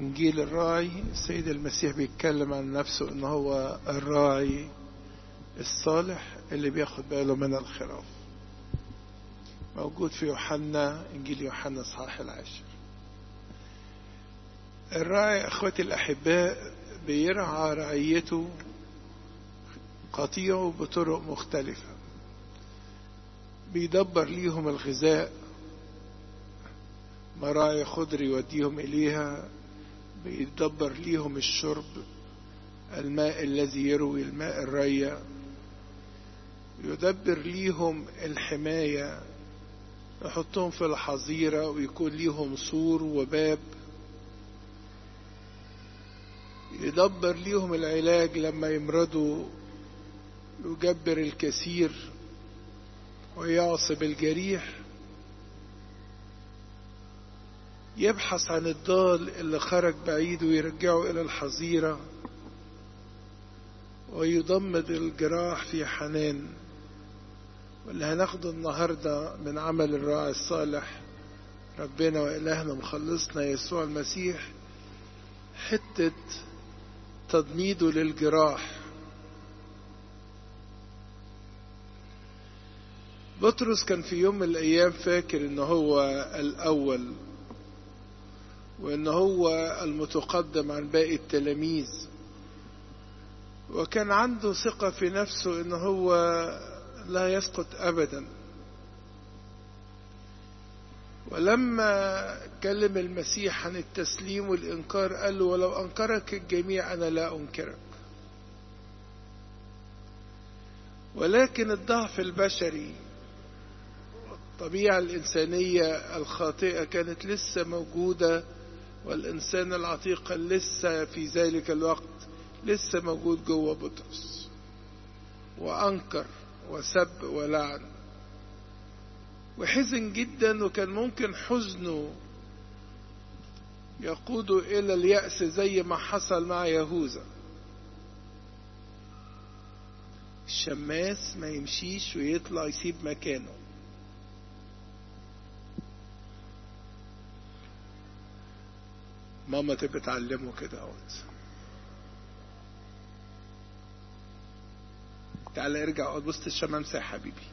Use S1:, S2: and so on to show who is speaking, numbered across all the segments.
S1: إنجيل الراعي السيد المسيح بيتكلم عن نفسه إن هو الراعي الصالح اللي بياخد باله من الخراف موجود في يوحنا إنجيل يوحنا إصحاح العاشر الراعي أخوتي الأحباء بيرعى رعيته قطيعه بطرق مختلفة بيدبر ليهم الغذاء مراعي خضر يوديهم إليها بيدبر ليهم الشرب الماء الذي يروي الماء الرية يدبر ليهم الحماية يحطهم في الحظيرة ويكون ليهم سور وباب يدبر ليهم العلاج لما يمرضوا يجبر الكثير ويعصب الجريح يبحث عن الضال اللي خرج بعيد ويرجعه إلى الحظيرة ويضمد الجراح في حنان واللي هناخده النهاردة من عمل الراعي الصالح ربنا وإلهنا مخلصنا يسوع المسيح حتة تضميده للجراح بطرس كان في يوم من الأيام فاكر إن هو الأول وإن هو المتقدم عن باقي التلاميذ وكان عنده ثقة في نفسه إن هو لا يسقط أبدا ولما كلم المسيح عن التسليم والإنكار قال له ولو أنكرك الجميع أنا لا أنكرك ولكن الضعف البشري الطبيعة الإنسانية الخاطئة كانت لسه موجودة والإنسان العتيق لسه في ذلك الوقت لسه موجود جوه بطرس وأنكر وسب ولعن وحزن جدا وكان ممكن حزنه يقوده إلى اليأس زي ما حصل مع يهوذا الشماس ما يمشيش ويطلع يسيب مكانه ماما تبقى تعلمه كده اهوت تعالى ارجع اقعد وسط الشمامسة يا حبيبي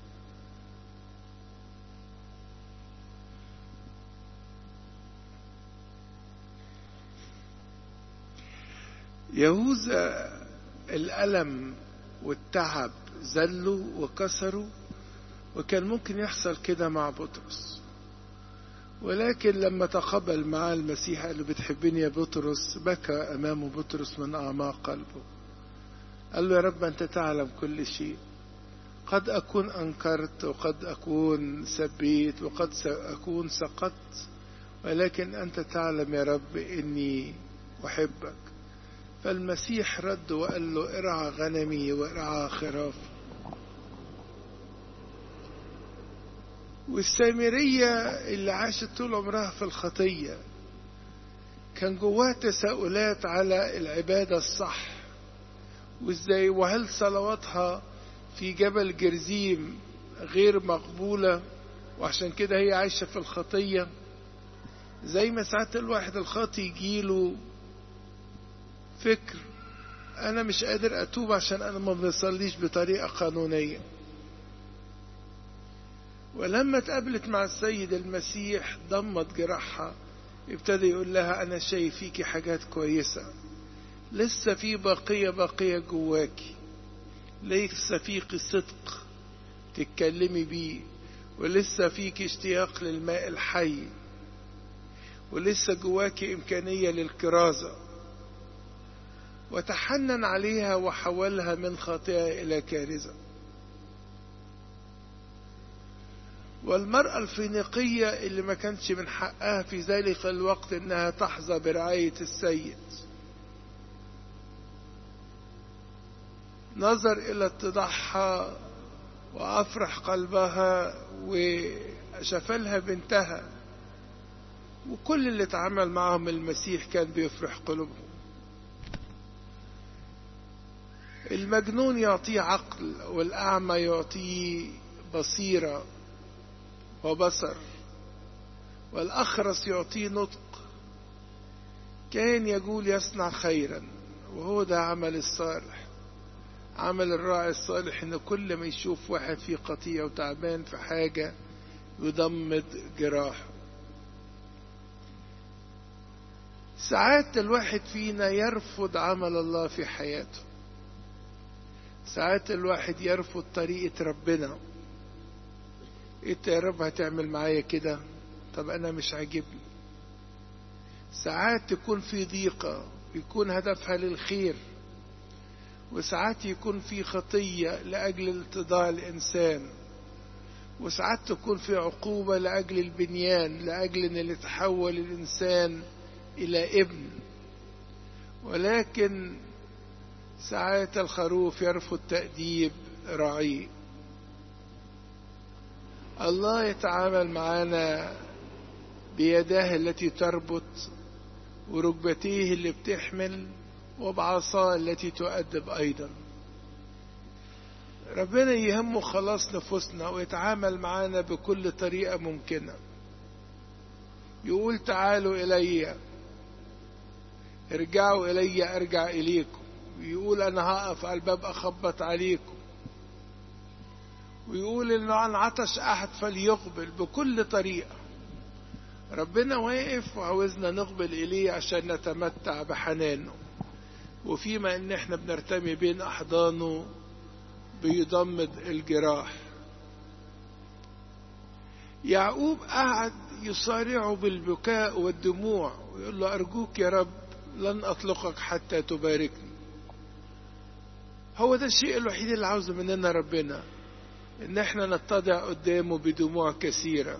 S1: يهوذا الألم والتعب زلوا وكسروا وكان ممكن يحصل كده مع بطرس ولكن لما تقبل معاه المسيح قال له بتحبني يا بطرس بكى أمامه بطرس من أعماق قلبه قال له يا رب أنت تعلم كل شيء قد أكون أنكرت وقد أكون سبيت وقد أكون سقطت ولكن أنت تعلم يا رب إني أحبك فالمسيح رد وقال له ارعى غنمي وارعى خرافي والسامرية اللي عاشت طول عمرها في الخطية كان جواها تساؤلات على العبادة الصح وازاي وهل صلواتها في جبل جرزيم غير مقبولة وعشان كده هي عايشة في الخطية زي ما ساعات الواحد الخاطي يجيله فكر انا مش قادر اتوب عشان انا ما بصليش بطريقة قانونية ولما اتقابلت مع السيد المسيح ضمت جراحها ابتدى يقول لها انا شايف فيكي حاجات كويسة لسه في بقية بقية جواكي لسه فيكي صدق تتكلمي بيه ولسه فيكي اشتياق للماء الحي ولسه جواكي إمكانية للكرازة وتحنن عليها وحولها من خاطئة إلى كارثة والمرأة الفينيقية اللي ما كانش من حقها في ذلك الوقت انها تحظى برعاية السيد نظر الى اتضاعها وافرح قلبها وشفلها بنتها وكل اللي اتعامل معهم المسيح كان بيفرح قلوبهم المجنون يعطيه عقل والأعمى يعطيه بصيرة وبصر والأخرس يعطيه نطق كان يقول يصنع خيرا وهو ده عمل الصالح عمل الراعي الصالح ان كل ما يشوف واحد فيه قطيع وتعبان في حاجة يضمد جراحه ساعات الواحد فينا يرفض عمل الله في حياته ساعات الواحد يرفض طريقة ربنا انت يا رب هتعمل معايا كده طب انا مش عاجبني ساعات تكون في ضيقة يكون هدفها للخير وساعات يكون في خطية لأجل اتضاع الإنسان وساعات تكون في عقوبة لأجل البنيان لأجل أن يتحول الإنسان إلى ابن ولكن ساعات الخروف يرفض تأديب راعيه الله يتعامل معنا بيداه التي تربط وركبتيه اللي بتحمل وبعصاه التي تؤدب أيضا ربنا يهمه خلاص نفوسنا ويتعامل معنا بكل طريقة ممكنة يقول تعالوا إلي ارجعوا إلي أرجع إليكم ويقول أنا هقف على الباب أخبط عليكم ويقول إنه عن عطش أحد فليقبل بكل طريقة ربنا واقف وعاوزنا نقبل إليه عشان نتمتع بحنانه وفيما إن إحنا بنرتمي بين أحضانه بيضمد الجراح يعقوب قعد يصارعه بالبكاء والدموع ويقول له أرجوك يا رب لن أطلقك حتى تباركني هو ده الشيء الوحيد اللي عاوزه مننا ربنا ان احنا نتضع قدامه بدموع كثيرة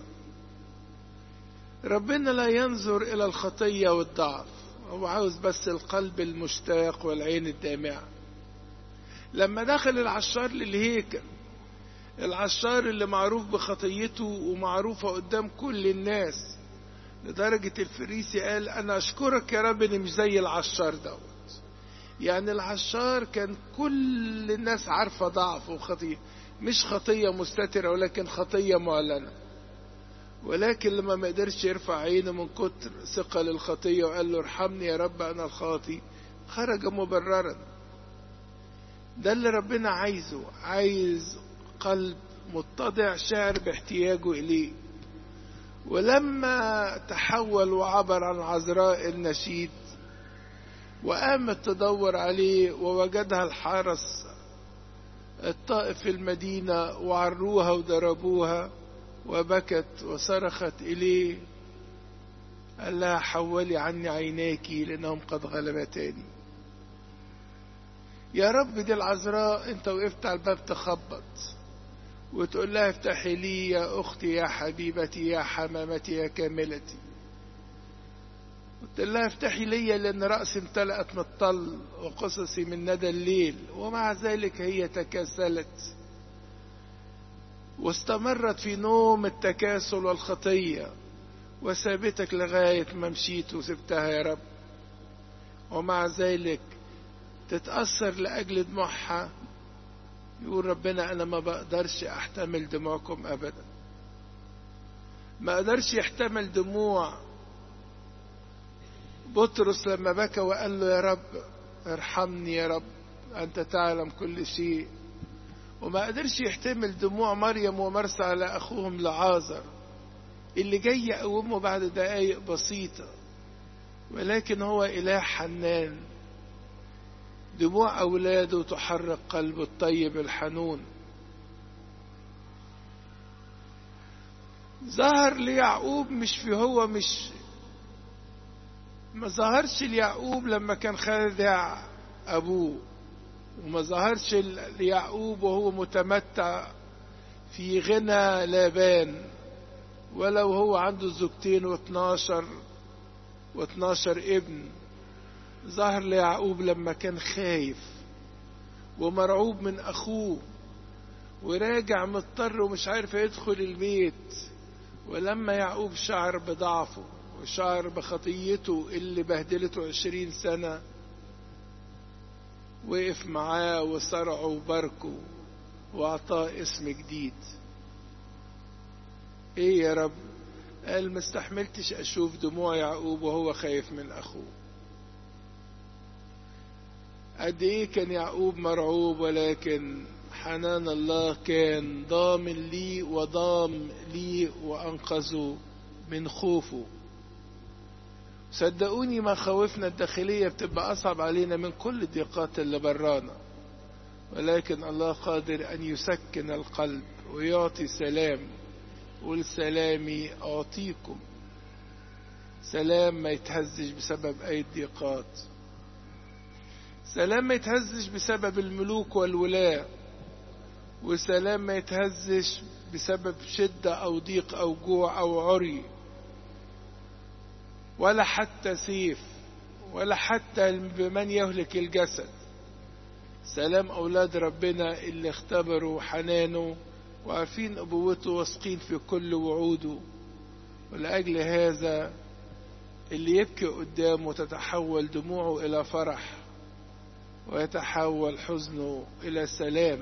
S1: ربنا لا ينظر الى الخطية والضعف هو عاوز بس القلب المشتاق والعين الدامعة لما دخل العشار للهيكل العشار اللي معروف بخطيته ومعروفة قدام كل الناس لدرجة الفريسي قال أنا أشكرك يا رب إني مش زي العشار دوت يعني العشار كان كل الناس عارفة ضعفه وخطية مش خطية مستترة ولكن خطية معلنة ولكن لما ما قدرش يرفع عينه من كتر ثقل الخطية وقال له ارحمني يا رب أنا الخاطي خرج مبررا ده اللي ربنا عايزه عايز قلب متضع شاعر باحتياجه إليه ولما تحول وعبر عن عذراء النشيد وقامت تدور عليه ووجدها الحارس الطائف في المدينة وعروها وضربوها وبكت وصرخت إليه قال لها حولي عني عيناك لأنهم قد غلبتاني يا رب دي العذراء انت وقفت على الباب تخبط وتقول لها افتحي لي يا أختي يا حبيبتي يا حمامتي يا كاملتي قلت لها افتحي لي لأن رأسي امتلأت من الطل وقصصي من ندى الليل ومع ذلك هي تكاسلت واستمرت في نوم التكاسل والخطية وسابتك لغاية ما مشيت وسبتها يا رب ومع ذلك تتأثر لأجل دموعها يقول ربنا أنا ما بقدرش أحتمل دموعكم أبدا ما قدرش يحتمل دموع بطرس لما بكى وقال له يا رب ارحمني يا رب أنت تعلم كل شيء وما قدرش يحتمل دموع مريم ومرسى على أخوهم لعازر اللي جاي يقومه بعد دقايق بسيطة ولكن هو إله حنان دموع أولاده تحرك قلب الطيب الحنون ظهر ليعقوب مش في هو مش ما ظهرش ليعقوب لما كان خادع أبوه وما ظهرش ليعقوب وهو متمتع في غنى لابان ولو هو عنده زوجتين واثناشر واثناشر ابن ظهر ليعقوب لما كان خايف ومرعوب من أخوه وراجع مضطر ومش عارف يدخل البيت ولما يعقوب شعر بضعفه وشعر بخطيته اللي بهدلته عشرين سنة وقف معاه وصرعه وباركه وأعطاه اسم جديد ايه يا رب قال ما استحملتش اشوف دموع يعقوب وهو خايف من اخوه قد ايه كان يعقوب مرعوب ولكن حنان الله كان ضامن لي وضام لي وانقذه من خوفه صدقوني مخاوفنا الداخلية بتبقى أصعب علينا من كل الضيقات اللي برانا ولكن الله قادر أن يسكن القلب ويعطي سلام قول سلامي أعطيكم سلام ما يتهزش بسبب أي ضيقات سلام ما يتهزش بسبب الملوك والولاة وسلام ما يتهزش بسبب شدة أو ضيق أو جوع أو عري ولا حتى سيف ولا حتى بمن يهلك الجسد سلام أولاد ربنا اللي اختبروا حنانه وعارفين أبوته واثقين في كل وعوده ولأجل هذا اللي يبكي قدامه تتحول دموعه إلى فرح ويتحول حزنه إلى سلام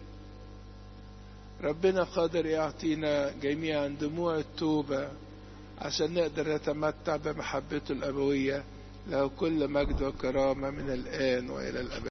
S1: ربنا قادر يعطينا جميعا دموع التوبة عشان نقدر نتمتع بمحبته الأبوية له كل مجد وكرامة من الآن وإلى الأبد